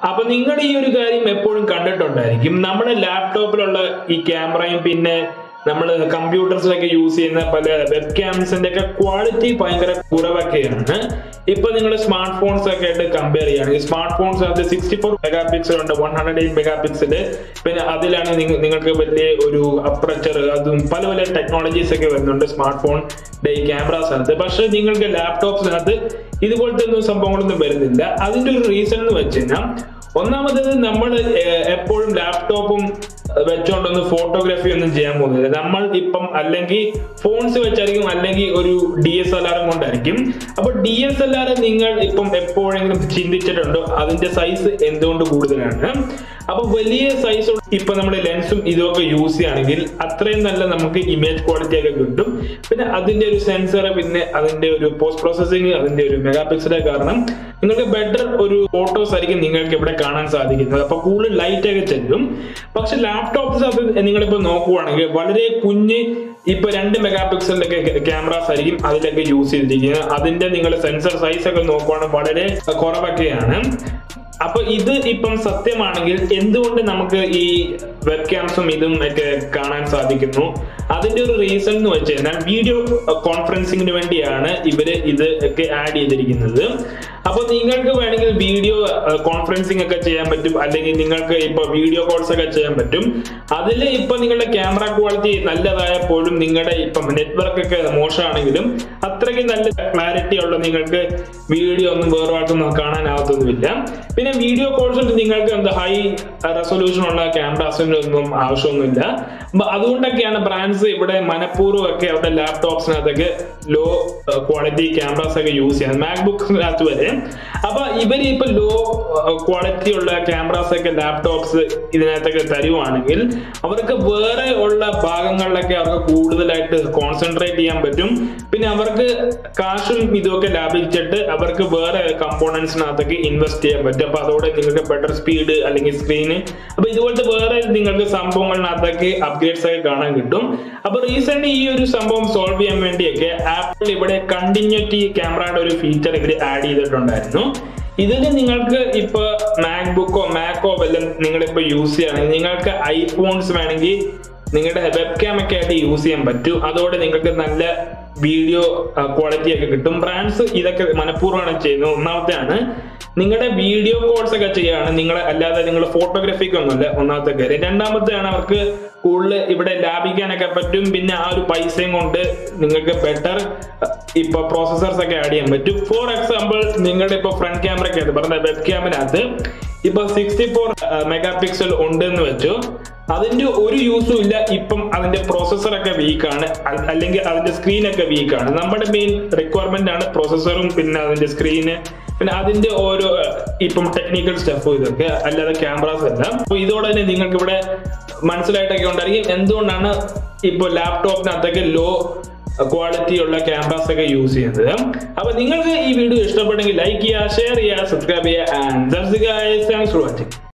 അപ്പൊ നിങ്ങൾ ഈ ഒരു കാര്യം എപ്പോഴും കണ്ടിട്ടുണ്ടായിരിക്കും നമ്മുടെ ലാപ്ടോപ്പിലുള്ള ഈ ക്യാമറയും പിന്നെ നമ്മൾ കമ്പ്യൂട്ടേഴ്സിലൊക്കെ യൂസ് ചെയ്യുന്ന പല വെബ് ക്യാംസിന്റെ ഒക്കെ ക്വാളിറ്റി ഭയങ്കര കുറവൊക്കെയാണ് ഇപ്പൊ നിങ്ങൾ സ്മാർട്ട് ഫോൺസ് ഒക്കെ ആയിട്ട് കമ്പയർ ചെയ്യുകയാണെങ്കിൽ സ്മാർട്ട് ഫോൺസ് അത് സിക്സ്റ്റി ഫോർ മെഗാ പിക്സൽ ഉണ്ട് one hundred eight mega pixel പിന്നെ അതിലാണ് നിങ്ങ- നിങ്ങൾക്ക് വലിയ ഒരു അപ്രച്ചർ അതും പല പല ടെക്നോളജീസ് ഒക്കെ വരുന്നുണ്ട് സ്മാർട്ട് ഫോൺ ഈ ക്യാമറാസിനകത്ത് പക്ഷെ നിങ്ങൾക്ക് ലാപ്ടോപ്സിനകത്ത് ഇതുപോലത്തെ ഒന്നും സംഭവങ്ങളൊന്നും വരുന്നില്ല അതിന്റെ ഒരു റീസൺ എന്ന് വെച്ച് കഴിഞ്ഞാൽ ഒന്നാമത് നമ്മൾ എപ്പോഴും ലാപ്ടോപ്പും വെച്ചോണ്ടൊന്നും ഫോട്ടോഗ്രാഫി ഒന്നും ചെയ്യാൻ പോകുന്നില്ല നമ്മൾ ഇപ്പം അല്ലെങ്കിൽ ഫോൺസ് വെച്ചായിരിക്കും അല്ലെങ്കിൽ ഒരു ഡി എസ് എൽ ആറും കൊണ്ടായിരിക്കും അപ്പൊ ഡി എസ് എൽ ആർ നിങ്ങൾ ഇപ്പം എപ്പോഴെങ്കിലും ചിന്തിച്ചിട്ടുണ്ടോ അതിന്റെ സൈസ് എന്തുകൊണ്ട് കൂടുതലാണ് അപ്പൊ വലിയ സൈസ് ഇപ്പൊ നമ്മൾ ലെൻസും ഇതൊക്കെ യൂസ് ചെയ്യുകയാണെങ്കിൽ അത്രയും നല്ല നമുക്ക് ഇമേജ് ക്വാളിറ്റി ഒക്കെ കിട്ടും പിന്നെ അതിന്റെ ഒരു സെൻസർ പിന്നെ അതിന്റെ ഒരു പോസ്റ്റ് പ്രോസസ്സിംഗ് അതിന്റെ ഒരു മെഗാ പിക്സലെ കാരണം നിങ്ങൾക്ക് ബെറ്റർ ഒരു ഫോട്ടോസ് ആയിരിക്കും നിങ്ങൾക്ക് ഇവിടെ കാണാൻ സാധിക്കുന്നത് അപ്പൊ കൂടുതൽ ലൈറ്റ് ഒക്കെ ചെല്ലും പക്ഷെ ലാപ്ടോപ്സ് അത് നിങ്ങളിപ്പോ നോക്കുവാണെങ്കിൽ വളരെ കുഞ്ഞ് ഇപ്പൊ രണ്ട് മെഗാ പിക്സലിന്റെ ക്യാമറാസ് ആയിരിക്കും അതിലൊക്കെ യൂസ് ചെയ്തിരിക്കുന്നത് അതിന്റെ നിങ്ങൾ സെൻസർ സൈസ് ഒക്കെ നോക്കുവാണെങ്കിൽ വളരെ കുറവൊക്കെയാണ് അപ്പൊ ഇത് ഇപ്പം സത്യമാണെങ്കിൽ എന്തുകൊണ്ട് നമുക്ക് ഈ വെബ് ക്യാംസും ഇതും ഒക്കെ കാണാൻ സാധിക്കുന്നു അതിന്റെ ഒരു റീസൺ എന്ന് വെച്ച് കഴിഞ്ഞാൽ വീഡിയോ കോൺഫറൻസിങ്ങിന് വേണ്ടിയാണ് ഇവര് ഇത് ഒക്കെ ആഡ് ചെയ്തിരിക്കുന്നത് അപ്പൊ നിങ്ങൾക്ക് വേണമെങ്കിൽ വീഡിയോ കോൺഫറൻസിങ് ഒക്കെ ചെയ്യാൻ പറ്റും അല്ലെങ്കിൽ നിങ്ങൾക്ക് ഇപ്പൊ വീഡിയോ കോൾസ് ഒക്കെ ചെയ്യാൻ പറ്റും അതിൽ ഇപ്പൊ നിങ്ങളുടെ ക്യാമറ ക്വാളിറ്റി നല്ലതായപ്പോഴും നിങ്ങളുടെ ഇപ്പം നെറ്റ്വർക്ക് ഒക്കെ മോശമാണെങ്കിലും അത്രയ്ക്ക് നല്ല ക്ലാരിറ്റി ഉള്ള നിങ്ങൾക്ക് വീഡിയോ ഒന്നും വേറെ ആൾക്കൊന്നും കാണാനാവത്തൊന്നുമില്ല പിന്നെ വീഡിയോ കോൾസിൽ നിങ്ങൾക്ക് എന്താ ഹൈ റെസൊല്യൂഷൻ ഉള്ള ക്യാമറാസിന്റെ ഒന്നും ആവശ്യമൊന്നുമില്ല അപ്പൊ അതുകൊണ്ടൊക്കെയാണ് ബ്രാൻഡ്സ് ഇവിടെ മനഃപൂർവ്വം ഒക്കെ അവരുടെ ലാപ്ടോപ്സിനകത്തൊക്കെ ലോ ക്വാളിറ്റി ക്യാമറാസ് ഒക്കെ യൂസ് ചെയ്യുന്നത് മാക്ബുക്സിനകത്ത് വരെ അപ്പൊ ഇവര് ഇപ്പൊ ലോ ക്വാളിറ്റി ഉള്ള ക്യാമറാസ് ഒക്കെ ലാപ്ടോപ്സ് ഇതിനകത്തൊക്കെ തരുവാണെങ്കിൽ അവർക്ക് വേറെ ഉള്ള ഭാഗങ്ങളിലൊക്കെ അവർക്ക് കൂടുതലായിട്ട് കോൺസെൻട്രേറ്റ് ചെയ്യാൻ പറ്റും പിന്നെ അവർക്ക് കാശും ഇതൊക്കെ ലാഭിച്ചിട്ട് അവർക്ക് വേറെ കമ്പോണൻസിനകത്തൊക്കെ ഇൻവെസ്റ്റ് ചെയ്യാൻ പറ്റും അപ്പൊ അതോടെ നിങ്ങൾക്ക് ബെറ്റർ സ്പീഡ് അല്ലെങ്കിൽ സ്ക്രീന് അപ്പൊ ഇതുപോലത്തെ വേറെ നിങ്ങൾക്ക് സംഭവങ്ങളിനകത്തൊക്കെ അപ്ഗ്രേഡ്സ് ഒക്കെ കാണാൻ കിട്ടും അപ്പൊ റീസെന്റ് ഈ ഒരു സംഭവം സോൾവ് ചെയ്യാൻ വേണ്ടിയൊക്കെ ആപ്പിൾ ഇവിടെ കണ്ടിന്യൂറ്റി ക്യാമറയുടെ ഒരു ഫീച്ചർ ഇവർ ആഡ് ചെയ്തിട്ടുണ്ടായിരുന്നു ഇതിന് നിങ്ങൾക്ക് ഇപ്പൊ മാക്ബുക്കോ മാക്കോ വല്ലതും നിങ്ങളിപ്പോ യൂസ് ചെയ്യുകയാണെങ്കിൽ നിങ്ങൾക്ക് ഐഫോൺസ് വേണമെങ്കിൽ നിങ്ങളുടെ വെബ് ക്യാം ഒക്കെ ആയിട്ട് യൂസ് ചെയ്യാൻ പറ്റും അതോടെ നിങ്ങൾക്ക് നല്ല വീഡിയോ ക്വാളിറ്റി ഒക്കെ കിട്ടും ബ്രാൻഡ്സ് ഇതൊക്കെ മനഃപൂർവ്വമാണ് ചെയ്യുന്നത് ഒന്നാമത്തെയാണ് നിങ്ങളുടെ വീഡിയോ കോൾസ് ഒക്കെ ചെയ്യാണ് നിങ്ങൾ അല്ലാതെ നിങ്ങൾ ഫോട്ടോഗ്രാഫിക്ക് ഒന്നുമല്ല ഒന്നാമത്തെ കാര്യം രണ്ടാമത്തെയാണ് അവർക്ക് കൂടുതൽ ഇവിടെ ലാഭിക്കാനൊക്കെ പറ്റും പിന്നെ ആ ഒരു പൈസയും കൊണ്ട് നിങ്ങൾക്ക് ബെറ്റർ ഇപ്പൊ പ്രോസസേഴ്സ് ഒക്കെ ആഡ് ചെയ്യാൻ പറ്റും ഫോർ എക്സാമ്പിൾ നിങ്ങളുടെ ഇപ്പൊ ഫ്രണ്ട് ക്യാമറയ്ക്കകത്ത് പറഞ്ഞ വെബ് ക്യാമിനകത്ത് ഇപ്പൊ സിക്സ്റ്റി ഫോർ മെഗാ പിക്സൽ ഉണ്ട് എന്ന് വെച്ചു അതിന്റെ ഒരു യൂസും ഇല്ല ഇപ്പം അതിന്റെ പ്രോസസ്സർ ഒക്കെ വീക്കാണ് അല്ലെങ്കിൽ അതിന്റെ സ്ക്രീൻ ഒക്കെ വീക്കാണ് നമ്മുടെ മെയിൻ റിക്വയർമെന്റ് ആണ് പ്രോസസ്സറും പിന്നെ അതിന്റെ സ്ക്രീന് പിന്നെ അതിന്റെ ഓരോ അഹ്, ഇപ്പം ടെക്നിക്കൽ സ്റ്റഫും ഇതൊക്കെ അല്ലാതെ ക്യാമറാസ് അല്ല അപ്പൊ ഇതോടെ തന്നെ നിങ്ങൾക്ക് ഇവിടെ മനസ്സിലായിട്ടൊക്കെ ഉണ്ടായിരിക്കും എന്തുകൊണ്ടാണ് ഇപ്പോൾ ലാപ്ടോപ്പിനകത്തൊക്കെ ലോ ക്വാളിറ്റി ഉള്ള ക്യാമറാസ് ഒക്കെ യൂസ് ചെയ്യുന്നത് അപ്പൊ നിങ്ങൾക്ക് ഈ വീഡിയോ ഇഷ്ടപ്പെട്ടെങ്കിൽ ലൈക്ക് ചെയ്യുക ഷെയർ ചെയ്യുക സബ്സ്ക്രൈബ് ചെയ്യുക and that's guys thanks for watching